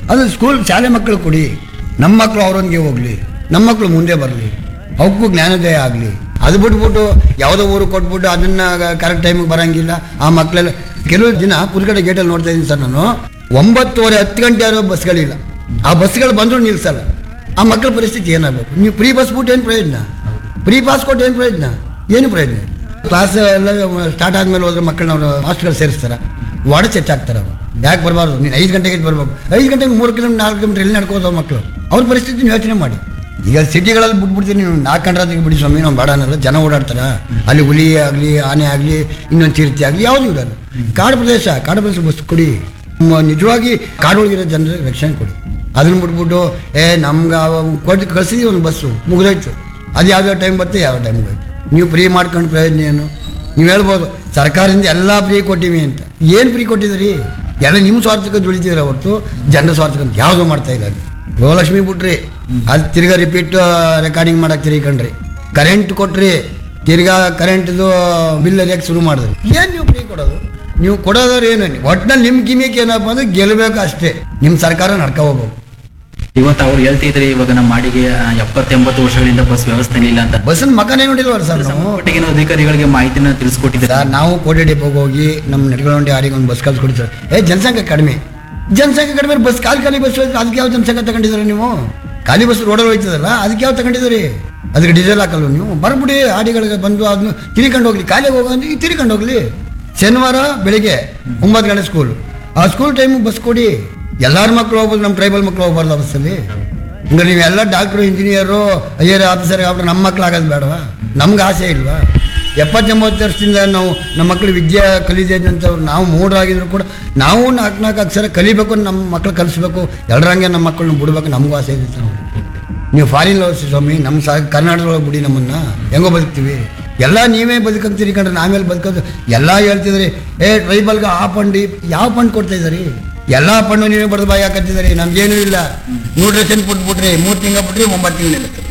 ಅದು ಸ್ಕೂಲ್ ಶಾಲೆ ಮಕ್ಕಳು ಕೊಡಿ ನಮ್ಮ ಮಕ್ಕಳು ಅವರೊಂದಿಗೆ ಹೋಗ್ಲಿ ನಮ್ಮ ಮಕ್ಕಳು ಮುಂದೆ ಬರಲಿ ಅವಕ್ಕೂ ಜ್ಞಾನೋದಯ ಆಗಲಿ ಅದು ಬಿಟ್ಬಿಟ್ಟು ಯಾವುದೋ ಊರು ಕೊಟ್ಬಿಟ್ಟು ಅದನ್ನ ಕರೆಕ್ಟ್ ಟೈಮಿಗೆ ಬರಂಗಿಲ್ಲ ಆ ಮಕ್ಕಳೆಲ್ಲ ಕೆಲವು ದಿನ ಪುಲ್ಕಡೆ ಗೇಟಲ್ಲಿ ನೋಡ್ತಾ ಇದ್ದೀನಿ ಸರ್ ನಾನು ಒಂಬತ್ತುವರೆ ಹತ್ತು ಗಂಟೆ ಆರೋ ಬಸ್ಗಳಿಲ್ಲ ಆ ಬಸ್ಗಳು ಬಂದರೂ ನಿಲ್ಸಲ್ಲ ಆ ಮಕ್ಕಳ ಪರಿಸ್ಥಿತಿ ಏನಾಗಬೇಕು ನೀವು ಫ್ರೀ ಬಸ್ ಬಿಟ್ಟು ಏನು ಪ್ರಯೋಜನ ಫ್ರೀ ಪಾಸ್ ಕೊಟ್ಟು ಏನು ಪ್ರಯೋಜನ ಏನು ಪ್ರಯೋಜನ ಕ್ಲಾಸ್ ಎಲ್ಲ ಸ್ಟಾರ್ಟ್ ಆದ್ಮೇಲೆ ಹೋದ್ರೆ ಮಕ್ಕಳನ್ನ ಅವರು ಹಾಸ್ಟೆಲ್ ಸೇರಿಸ್ತಾರೆ ವಾರ್ಡ್ ಸೆಟ್ ಆಗ್ತಾರೆ ಅವರು ಯಾಕೆ ಬರಬಾರ್ದು ನೀನು ಐದು ಗಂಟೆಗೆ ಬರ್ಬೇಕು ಐದು ಗಂಟೆಗೆ ಮೂರು ಕಿಲೋಮೀಟರ್ ನಾಲ್ಕು ಕಿಲೋಮೀಟರ್ ಎಲ್ಲಿ ನಡ್ಕೋದು ಮಕ್ಕಳು ಅವ್ರ ಪರಿಸ್ಥಿತಿ ನೀವು ಯೋಚನೆ ಮಾಡಿ ಈಗ ಸಿಟಿಗಳಲ್ಲಿ ಬಿಟ್ಬಿಡ್ತೀನಿ ನೀವು ನಾಲ್ಕು ಗಂಟೆ ಬಿಡಿ ಸ್ವಾಮಿ ನಾವು ಬೇಡ ಅನ್ನಲ್ಲ ಜನ ಓಡಾಡ್ತಾರ ಅಲ್ಲಿ ಹುಲಿ ಆಗಲಿ ಆನೆ ಆಗಲಿ ಇನ್ನೊಂದು ಚಿರತೆ ಆಗಲಿ ಯಾವುದು ಇಡಲ್ಲ ಕಾಡು ಪ್ರದೇಶ ಕಾಡು ಪ್ರದೇಶ ಬಸ್ ಕೊಡಿ ಮ- ನಿಜವಾಗಿ ಕಾಡೊಳಗಿರೋ ಜನರಿಗೆ ರಕ್ಷಣೆ ಕೊಡಿ ಅದನ್ನ ಬಿಟ್ಬಿಟ್ಟು ಏ ನಮ್ಗೆ ಕೊಟ್ಟು ಕಳ್ಸಿದೀವಿ ಒಂದು ಬಸ್ಸು ಮುಗಿದೋಯ್ತು ಅದು ಯಾವ್ಯಾವ ಟೈಮ್ ಬರುತ್ತೆ ಯಾವ ಟೈಮ್ ಹೋಯ್ತು ನೀವು ಫ್ರೀ ಮಾಡ್ಕೊಂಡು ಪ್ರಯೋಜನ ಏನು ನೀವು ಹೇಳ್ಬೋದು ಸರ್ಕಾರದಿಂದ ಎಲ್ಲ ಫ್ರೀ ಕೊಟ್ಟಿವಿ ಅಂತ ಏನು ಫ್ರೀ ಕೊಟ್ಟಿದ್ದೀರಿ ಎಲ್ಲ ನಿಮ್ಮ ಸ್ವಾರ್ಥಕ್ಕೆ ದುಡಿತೀರ ಹೊರತು ಜನರ ಸ್ವಾರ್ಥಕ್ಕೆ ಅಂತ ಯಾವುದೂ ಮಾಡ್ತಾ ಇಲ್ಲ ಗೃಹಲಕ್ಷ್ಮಿ ಬಿಟ್ರಿ ಅದು ತಿರ್ಗಾ ರಿಪೀಟ್ ರೆಕಾರ್ಡಿಂಗ್ ಮಾಡಕ್ಕೆ ತಿರ್ಕೊಂಡ್ರಿ ಕರೆಂಟ್ ಕೊಟ್ರಿ ತಿರ್ಗಾ ಕರೆಂಟ್ದು ಬಿಲ್ ಅರಿಯಕ್ಕೆ ಶುರು ಮಾಡಿದ್ರಿ ಏನು ನೀವು ಫ್ರೀ ಕೊಡೋದು ನೀವು ಕೊಡೋದವ್ರು ಏನು ಒಟ್ಟಿನಲ್ಲಿ ನಿಮ್ಮ ಗಿಮಿಕ್ ಏನಪ್ಪ ಅಂದ್ರೆ ಗೆಲ್ಲಬೇಕು ಅಷ್ಟೇ ನಿಮ್ಮ ಸರ್ಕಾರ ನಡ್ಕೊ ಹೋಗ್ಬೇಕು ಇವತ್ತು ಅವ್ರು ಹೇಳ್ತಿದ್ರೆ ಇವಾಗ ನಮ್ಮ ಮಾಡಿಗೆ ಎಪ್ಪತ್ತೆಂಬತ್ತು ವರ್ಷಗಳಿಂದ ಬಸ್ ವ್ಯವಸ್ಥೆ ಇಲ್ಲ ಅಂತ ಬಸ್ಸನ್ನ ಮಕನೇ ನೋಡಿಲ್ವಲ್ಲ ಸರ್ ನಾವು ಸಂಬಂಧಪಟ್ಟಿಗೆ ಅಧಿಕಾರಿಗಳಿಗೆ ಮಾಹಿತಿನ ತಿಳಿಸ್ಕೊಟ್ಟಿದ್ದಾರೆ ಸರ್ ನಾವು ಕೋಟೆ ಡಿಪೋಗೆ ಹೋಗಿ ನಮ್ಮ ನಡ್ಕೊಳ್ಳೋಂಡಿ ಆರಿಗೆ ಒಂದು ಬಸ್ ಕಳ್ಸಿ ಏ ಜನಸಂಖ್ಯೆ ಕಡಿಮೆ ಜನಸಂಖ್ಯೆ ಕಡಿಮೆ ಬಸ್ ಖಾಲಿ ಖಾಲಿ ಬಸ್ ಹೋಯ್ತು ಅದಕ್ಕೆ ಯಾವ ಜನಸಂಖ್ಯೆ ತಗೊಂಡಿದ್ದೀರಾ ನೀವು ಖಾಲಿ ಬಸ್ ರೋಡಲ್ಲಿ ಹೋಯ್ತದಲ್ಲ ಅದಕ್ಕೆ ಯಾವ ತಗೊಂಡಿದ್ದೀರಿ ಅದಕ್ಕೆ ಡೀಸೆಲ್ ಹಾಕಲ್ವ ನೀವು ಬರ್ಬಿಡಿ ಆಡಿಗಳಿಗೆ ಬಂದು ಅದನ್ನು ತಿರ್ಕೊಂಡು ಹೋಗ್ಲಿ ಖಾಲಿ ಹೋಗೋ ಅಂದ್ರೆ ತಿರ್ಕೊಂಡು ಹೋಗ್ಲಿ ಶನಿವಾರ ಬೆಳಿಗ್ಗೆ ಒಂಬತ್ತು ಗಂಟೆ ಸ್ಕೂಲ್ ಆ ಸ್ಕೂಲ್ ಟೈಮಿಗೆ ಬಸ್ ಕೊಡಿ ಎಲ್ಲಾರ ಮಕ್ಕಳು ಹೋಗ್ಬೋದು ನಮ್ಮ ಟ್ರೈಬಲ್ ಮಕ್ಕಳು ಹೋಗ್ಬಾರ್ದು ಆ ಬಸ್ಸಲ್ಲಿ ಹಂಗಾರೆ ನೀವೆಲ್ಲ doctor engineer I R officer ಆಗ್ಬಿಟ್ರೆ ನಮ್ಮ ಮಕ್ಳು ಆಗೋದು ಬೇಡವಾ ನಮ್ಗೆ ಆಸೆ ಇಲ್ವಾ ಎಪ್ಪತ್ತೆಂಬತ್ತು ವರ್ಷದಿಂದ ನಾವು ನಮ್ಮ ಮಕ್ಕಳು ವಿದ್ಯೆ ಕಲಿದೆ ಅಂತವ್ರು ನಾವು ಮೂಢರಾಗಿದ್ರು ಕೂಡ ನಾವು ನಾಲ್ಕು ನಾಲ್ಕು ಅಕ್ಷರ ಕಲಿಬೇಕು ನಮ್ಮ ಮಕ್ಳು ಕಲಿಸ್ಬೇಕು ಎಲ್ಲರಂಗೆ ನಮ್ಮ ಮಕ್ಕಳನ್ನ ಬಿಡ್ಬೇಕು ನಮಗೂ ಆಸೆ ಇದೆ ಸರ್ ನೀವು ಫಾರಿನ್ ಓದಿಸಿ ಸ್ವಾಮಿ ನಮ್ಮ ಸಹ ಕರ್ನಾಟಕದೊಳಗೆ ಬಿಡಿ ನಮ್ಮನ್ನ ಹೆಂಗೋ ಬದುಕ್ತೀವಿ ಎಲ್ಲ ನೀವೇ ಬದುಕಂತ ತಿರ್ಕೊಂಡ್ರೆ ನಾವೇಲೆ ಬದುಕೋದು ಎಲ್ಲ ಹೇಳ್ತಿದ್ರಿ ಏ ಟ್ರೈಬಲ್ಗೆ ಆ ಫಂಡ್ ಯಾವ ಫಂಡ್ ಕೊಡ್ತಾ ಇದ್ದೀರಿ ಎಲ್ಲ ಫಂಡು ನೀವೇ ಬಡ್ದು ಬಾಯಿ ಹಾಕತ್ತಿದ್ದೀರಿ ನಮ್ಗೇನೂ ಇಲ್ಲ ನೂರು ರೇಷನ್ ಕೊಟ್ಬಿಟ್ರಿ ಮೂರು ತಿಂಗಳು ಬಿಟ್ರಿ ಒಂಬತ್ತು ತಿಂಗಳು